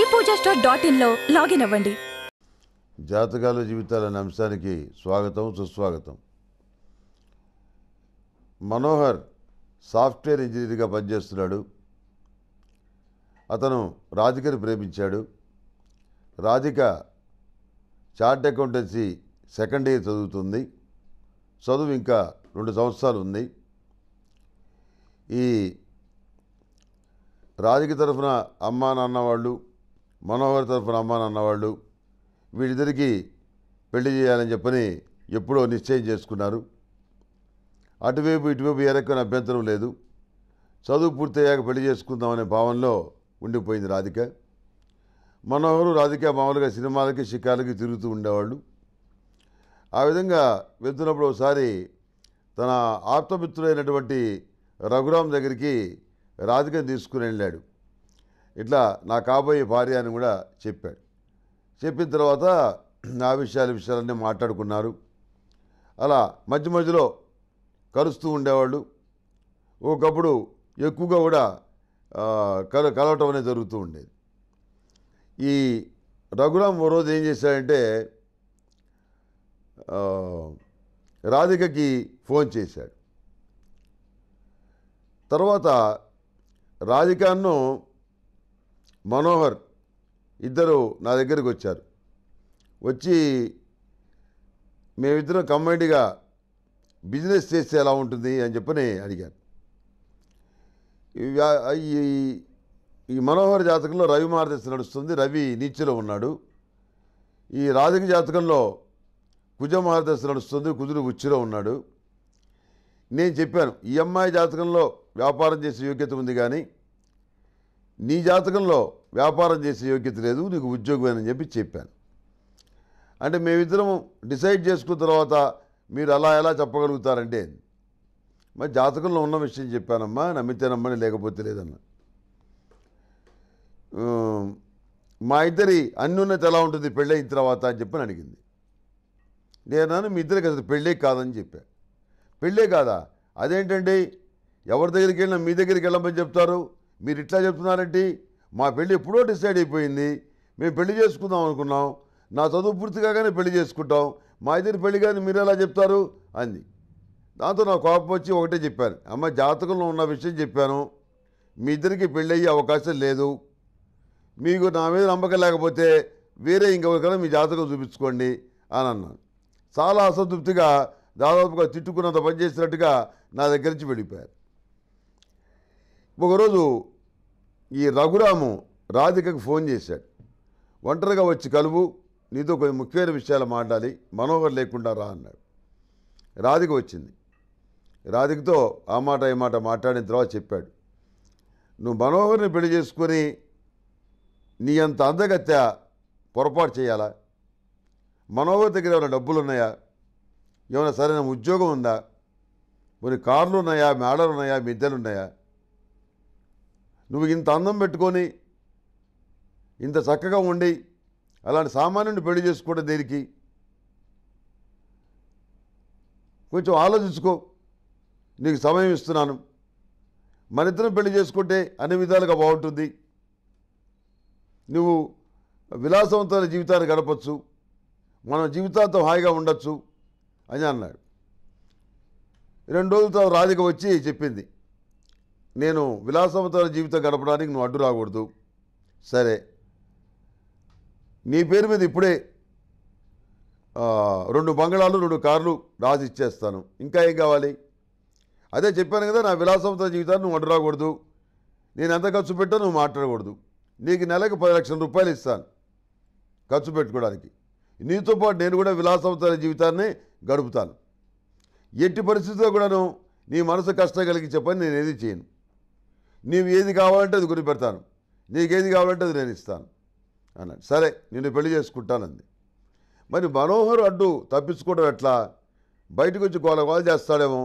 పూజా star dot ఇన్లో login అవ్వండి జాతకాలు జీవితాలు అనే అంశానికి స్వాగతం సుస్వాగతం మనోహర్ సాఫ్ట్వేర్ ఇంజనీర్గా పనిచేస్తున్నాడు అతను రాధికను ప్రేమించాడు Radhika chart accountancy second year చదువుతుంది చదువు ఇంకా రెండు సంవత్సరాలు ఉంది ఈ రాధిక తరఫున అమ్మా నాన్న వాళ్ళు మనోహర్ తరఫున అమ్మా నాన్న వాళ్ళు వీళ్ళిద్దరికీ పెళ్లి చేయాలని చెప్పని ఎప్పుడో నిశ్చయం చేసుకున్నారు అటువైపు ఇటువైపు ఏ రకమైన అభ్యంతరం లేదు చదువు పూర్తయ్యాక పెళ్లి చేసుకుందామనే భావనలో ఉండిపోయింది రాధిక మనోహరు రాధిక మామూలుగా సినిమాలకి షికార్లకి తిరుగుతూ ఉండేవాళ్ళు ఆ విధంగా వెళ్తున్నప్పుడు ఒకసారి తన ఆప్తమిత్రుడైనటువంటి రఘురాం దగ్గరికి రాధికను తీసుకుని వెళ్ళాడు ఇట్లా నా కాబోయే భార్య అని కూడా చెప్పాడు చెప్పిన తర్వాత ఆ విషయాలు విషయాలన్నీ మాట్లాడుకున్నారు అలా మధ్య మధ్యలో కలుస్తూ ఉండేవాళ్ళు ఒకప్పుడు ఎక్కువగా కూడా ఆ, కల కలవటం అనేది జరుగుతూ ఉండేది ఈ రఘురామ్ ఓ రోజు ఏం చేశాడంటే ఆ, రాధికకి ఫోన్ చేశాడు తర్వాత రాధికాను మనోహర్ ఇద్దరు నా దగ్గరికి వచ్చారు వచ్చి మేమిద్దరం కంబైన్డ్గా బిజినెస్ చేస్తే ఎలా ఉంటుంది అని చెప్పని అడిగాను ఈ వ్యా- ఈ ఈ మనోహర్ జాతకంలో రవి మార్గదర్శి నడుస్తుంది రవి నీచులో ఉన్నాడు ఈ రాధిక జాతకంలో కుజ మార్గదర్శి నడుస్తుంది కుజుడు ఉచ్చిలో ఉన్నాడు నేను చెప్పాను ఈ అమ్మాయి జాతకంలో వ్యాపారం చేసే యోగ్యత ఉంది కానీ నీ జాతకంలో వ్యాపారం చేసే యోగ్యత లేదు నీకు ఉద్యోగమేనని చెప్పి చెప్పాను అంటే మేమిద్దరం డిసైడ్ చేసుకున్న తర్వాత మీరు అలా ఎలా చెప్పగలుగుతారంటే మరి జాతకంలో ఉన్న విషయం చెప్పానమ్మా నమ్మితే నమ్మని లేకపోతే లేదన్నా ఉమ్, మా ఇద్దరి అన్యోన్యత ఎలా ఉంటుంది పెళ్ళయిన తర్వాత అని చెప్పని అడిగింది నేను మీ ఇద్దరికి అసలు పెళ్ళే కాదని చెప్పా పెళ్ళే కాదా అదేంటండి ఎవరి దగ్గరికి వెళ్ళినా మీ దగ్గరికి వెళ్ళమని చెప్తారు మీరు ఇట్లా చెప్తున్నారంటే మా పెళ్ళి ఎప్పుడో డిసైడ్ అయిపోయింది మేము పెళ్లి చేసుకుందాం అనుకున్నాం నా చదువు పూర్తి కాగానే పెళ్లి చేసుకుంటాం మా ఇద్దరి పెళ్లి కానీ మీరు ఎలా చెప్తారు అంది దాంతో నా కోపం వచ్చి ఒకటే చెప్పాను అమ్మ జాతకంలో ఉన్న విషయం చెప్పాను మీ ఇద్దరికి పెళ్ళి అయ్యే అవకాశం లేదు మీకు నా మీద నమ్మకం లేకపోతే వేరే ఇంకెవరికైనా మీ జాతకం చూపించుకోండి అని అన్నాను చాలా అసంతృప్తిగా దాదాపుగా తిట్టుకున్నంత పని చేసినట్టుగా నా దగ్గర నుంచి వెళ్ళిపోయారు ఒకరోజు ఈ రఘురాము రాధికకు ఫోన్ చేశాడు ఒంటరిగా వచ్చి కలువు నీతో కొన్ని ముఖ్యమైన విషయాలు మాట్లాడాలి మనోహర్ లేకుండా రా అన్నాడు రాధిక వచ్చింది రాధికతో ఆ మాట ఈ మాట మాట్లాడిన తర్వాత చెప్పాడు నువ్వు మనోహర్ని పెళ్లి చేసుకొని నీ అంత అందగత్య పొరపాటు చేయాలా మనోహర్ దగ్గర ఏమైనా డబ్బులు ఉన్నాయా ఏమైనా సరైన ఉద్యోగం ఉందా కొన్ని కార్లు ఉన్నాయా మేడలు ఉన్నాయా మిద్దెలు ఉన్నాయా నువ్వు ఇంత అందం పెట్టుకొని ఇంత చక్కగా ఉండి అలాంటి సామాన్యుని పెళ్లి చేసుకోవడం దేనికి కొంచెం ఆలోచించుకో నీకు సమయం ఇస్తున్నాను మనిద్దరం పెళ్లి చేసుకుంటే అన్ని విధాలుగా బాగుంటుంది నువ్వు విలాసవంతమైన జీవితాన్ని గడపచ్చు మనం జీవితాంతం హాయిగా ఉండొచ్చు అని అన్నాడు రెండు రోజుల తర్వాత రాధిక వచ్చి చెప్పింది నేను విలాసవంతమైన జీవితం గడపడానికి నువ్వు అడ్డు రాకూడదు సరే నీ పేరు మీద ఇప్పుడే ఆ, రెండు బంగళాలు రెండు కార్లు రాసి ఇచ్చేస్తాను ఇంకా ఏం కావాలి అదే చెప్పాను కదా నా విలాసవంతమైన జీవితాన్ని నువ్వు అడ్డు రాకూడదు నేను ఎంత ఖర్చు పెట్టా నువ్వు మాట్లాడకూడదు నీకు నెలకు పది లక్షల రూపాయలు ఇస్తాను ఖర్చు పెట్టుకోవడానికి నీతో పాటు నేను కూడా విలాసవంతమైన జీవితాన్ని గడుపుతాను ఎట్టి పరిస్థితుల్లో కూడాను నీ మనసు కష్టం కలిగించే పని నేను ఏది చేయను నీవు ఏది కావాలంటే అది కొని పెడతాను నీకేది కావాలంటే అది నేను ఇస్తాను అన్నాడు సరే నేను పెళ్లి చేసుకుంటానంది మరి మనోహర్ అడ్డు తప్పించుకోవడం ఎట్లా బయటకు వచ్చి గోల గోల చేస్తాడేమో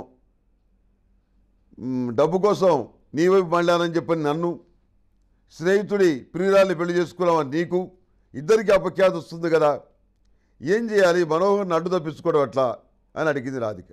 మ్, డబ్బు కోసం నీ వైపు మళ్ళానని చెప్పని నన్ను స్నేహితుడి ప్రియురాల్ని పెళ్లి చేసుకున్నామని నీకు ఇద్దరికి అపఖ్యాతి వస్తుంది కదా ఏం చేయాలి మనోహర్ని అడ్డు తప్పించుకోవడం ఎట్లా అని అడిగింది రాధిక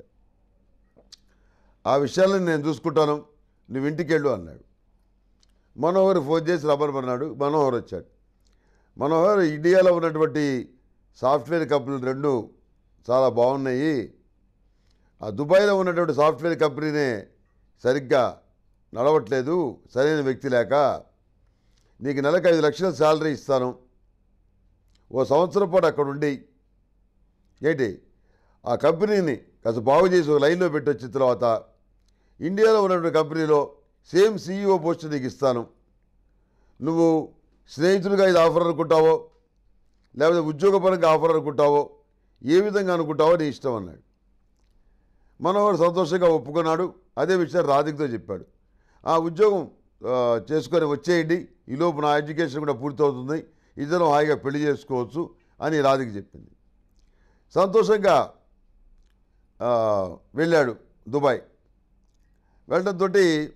ఆ విషయాలను నేను చూసుకుంటాను నువ్వు ఇంటికి వెళ్ళు అన్నాడు మనోహర్ ఫోన్ చేసి రబ్బర్ అన్నాడు మనోహర్ వచ్చాడు మనోహర్ ఇండియాలో ఉన్నటువంటి సాఫ్ట్వేర్ కంపెనీలు రెండు చాలా బాగున్నాయి ఆ దుబాయ్లో ఉన్నటువంటి సాఫ్ట్వేర్ కంపెనీనే సరిగ్గా నడవట్లేదు సరైన వ్యక్తి లేక నీకు నెలకు ఐదు లక్షల శాలరీ ఇస్తాను ఓ సంవత్సరం పాటు అక్కడ ఉండి ఏంటి ఆ కంపెనీని కాస్త బాగు చేసి ఒక లైన్లో పెట్టి వచ్చిన తర్వాత ఇండియాలో ఉన్నటువంటి కంపెనీలో సేమ్ సీఈఓ పోస్ట్ నీకు ఇస్తాను నువ్వు స్నేహితులుగా ఇది ఆఫర్ అనుకుంటావో లేకపోతే ఉద్యోగపరంగా ఆఫర్ అనుకుంటావో ఏ విధంగా అనుకుంటావో నీ ఇష్టం అన్నాడు మనోహర్ సంతోషంగా ఒప్పుకున్నాడు అదే విషయం రాధికతో చెప్పాడు ఆ ఉద్యోగం ఆ, చేసుకొని వచ్చేయండి ఈలోపు నా ఎడ్యుకేషన్ కూడా పూర్తవుతుంది ఇద్దరం హాయిగా పెళ్లి చేసుకోవచ్చు అని రాధిక చెప్పింది సంతోషంగా ఆ, వెళ్ళాడు దుబాయ్ వెళ్ళడంతో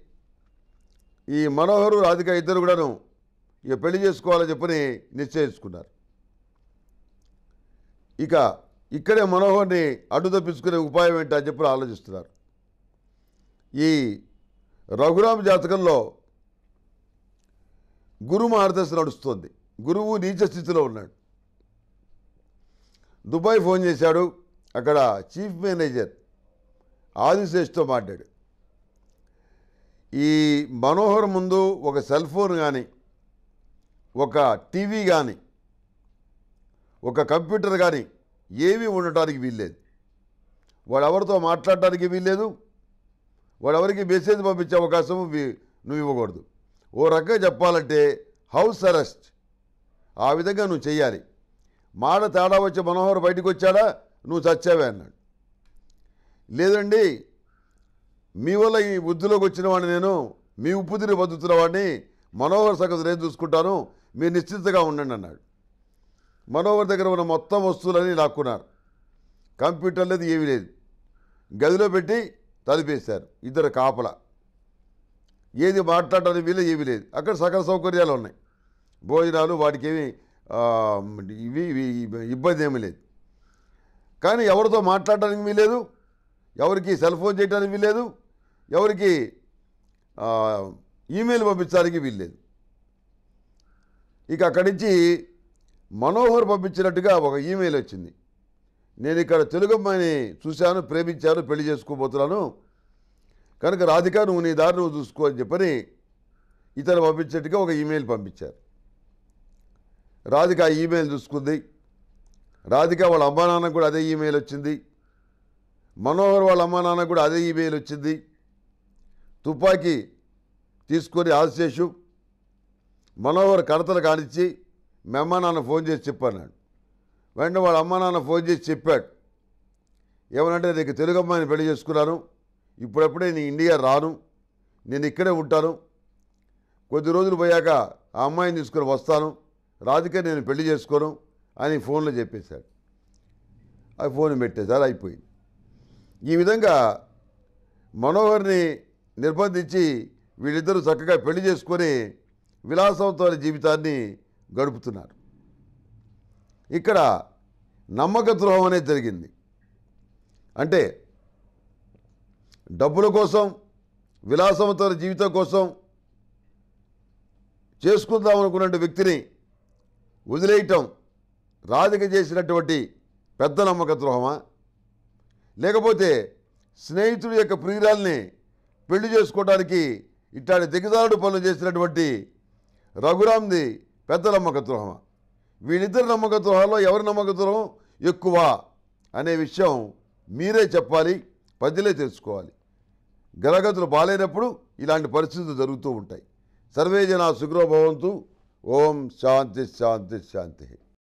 ఈ మనోహరు రాధిక ఇద్దరు కూడాను ఇక పెళ్లి చేసుకోవాలని చెప్పని నిశ్చయించుకున్నారు ఇక ఇక్కడే మనోహర్ని అడ్డు తప్పించుకునే ఉపాయం ఏంటి అని చెప్పి ఆలోచిస్తున్నారు ఈ రఘురామ జాతకంలో గురు మహారదశ నడుస్తోంది గురువు నీచ స్థితిలో ఉన్నాడు దుబాయ్ ఫోన్ చేశాడు అక్కడ చీఫ్ మేనేజర్ ఆదిశేష్తో మాట్లాడు ఈ మనోహర్ ముందు ఒక సెల్ ఫోన్ కానీ ఒక టీవీ కానీ ఒక కంప్యూటర్ కానీ ఏమీ ఉండటానికి వీల్లేదు వాడు ఎవరితో మాట్లాడటానికి వీల్లేదు వాడు ఎవరికి మెసేజ్ పంపించే అవకాశం వీ- నువ్వు ఇవ్వకూడదు ఓ రకంగా చెప్పాలంటే హౌస్ అరెస్ట్ ఆ విధంగా నువ్వు చెయ్యాలి మాట తేడా వచ్చి మనోహర్ బయటకు వచ్చాడా నువ్వు చచ్చావే అన్నాడు లేదండి మీ వల్ల ఈ బుద్ధిలోకి వచ్చిన వాడిని నేను మీ ఉప్పు తిరిగి బతుకుతున్న వాడిని మనోహర్ సగం నేను చూసుకుంటాను మీరు నిశ్చింతగా ఉండండి అన్నాడు మనోహర్ దగ్గర ఉన్న మొత్తం వస్తువులన్నీ లాక్కున్నారు కంప్యూటర్ లేదు ఏమీ లేదు గదిలో పెట్టి తలిపేశారు ఇద్దరు కాపల ఏది మాట్లాడడానికి వీలు ఏమీ లేదు అక్కడ సకల సౌకర్యాలు ఉన్నాయి భోజనాలు వాటికి ఏమి ఆ, ఇవి ఇవి ఇబ్బంది ఏమీ లేదు కానీ ఎవరితో మాట్లాడడానికి వీలేదు ఎవరికి సెల్ ఫోన్ చేయడానికి వీల్లేదు ఎవరికి ఆ, ఈమెయిల్ పంపించడానికి వీల్లేదు ఇక అక్కడి నుంచి మనోహర్ పంపించినట్టుగా ఒక ఈమెయిల్ వచ్చింది నేను ఇక్కడ తెలుగు అమ్మాయిని చూశాను ప్రేమించాను పెళ్లి చేసుకోబోతున్నాను కనుక రాధిక నువ్వు నీ దారి నువ్వు చూసుకో అని చెప్పని ఇతను పంపించేట్టుగా ఒక ఈమెయిల్ పంపించారు రాధిక ఆ ఈమెయిల్ చూసుకుంది రాధిక వాళ్ళ అమ్మా నాన్నకు కూడా అదే ఈమెయిల్ వచ్చింది మనోహర్ వాళ్ళ అమ్మా నాన్నకు కూడా అదే ఈమెయిల్ వచ్చింది తుపాకీ తీసుకొని ఆశేషు మనోహర్ కడతలు కానిచ్చి మీ అమ్మా నాన్న ఫోన్ చేసి చెప్పన్నాడు వెంటనే వాళ్ళ అమ్మా నాన్న ఫోన్ చేసి చెప్పాడు ఏమనంటే నీకు తెలుగు అమ్మాయిని పెళ్లి చేసుకున్నాను ఇప్పుడప్పుడే నీ ఇండియా రాను నేను ఇక్కడే ఉంటాను కొద్ది రోజులు పోయాక ఆ అమ్మాయిని తీసుకొని వస్తాను రాధిక నేను పెళ్లి చేసుకోను అని ఫోన్లో చెప్పేశాడు ఆ ఫోన్ పెట్టేశారు అయిపోయింది ఈ విధంగా మనోహర్ని నిర్బంధించి వీళ్ళిద్దరూ చక్కగా పెళ్లి చేసుకొని విలాసవంతమైన జీవితాన్ని గడుపుతున్నారు ఇక్కడ నమ్మక ద్రోహం అనేది జరిగింది అంటే డబ్బుల కోసం విలాసవంతమైన జీవితం కోసం చేసుకుందాం అనుకున్న వ్యక్తిని వదిలేయటం రాధిక చేసినటువంటి పెద్ద నమ్మక ద్రోహమా లేకపోతే స్నేహితుడి యొక్క ప్రియురాల్ని పెళ్లి చేసుకోవడానికి ఇట్లాంటి దిగజారుడు పనులు చేసినటువంటి రఘురామ్ది పెద్ద నమ్మక ద్రోహమా వీళ్ళిద్దరి నమ్మక ద్రోహాల్లో ఎవరి నమ్మక ద్రోహం ఎక్కువ అనే విషయం మీరే చెప్పాలి ప్రజలే తెలుసుకోవాలి గ్రహగతులు బాలేనప్పుడు ఇలాంటి పరిస్థితులు జరుగుతూ ఉంటాయి సర్వే జన సుగ్రో భవంతు ఓం శాంతి శాంతి శాంతి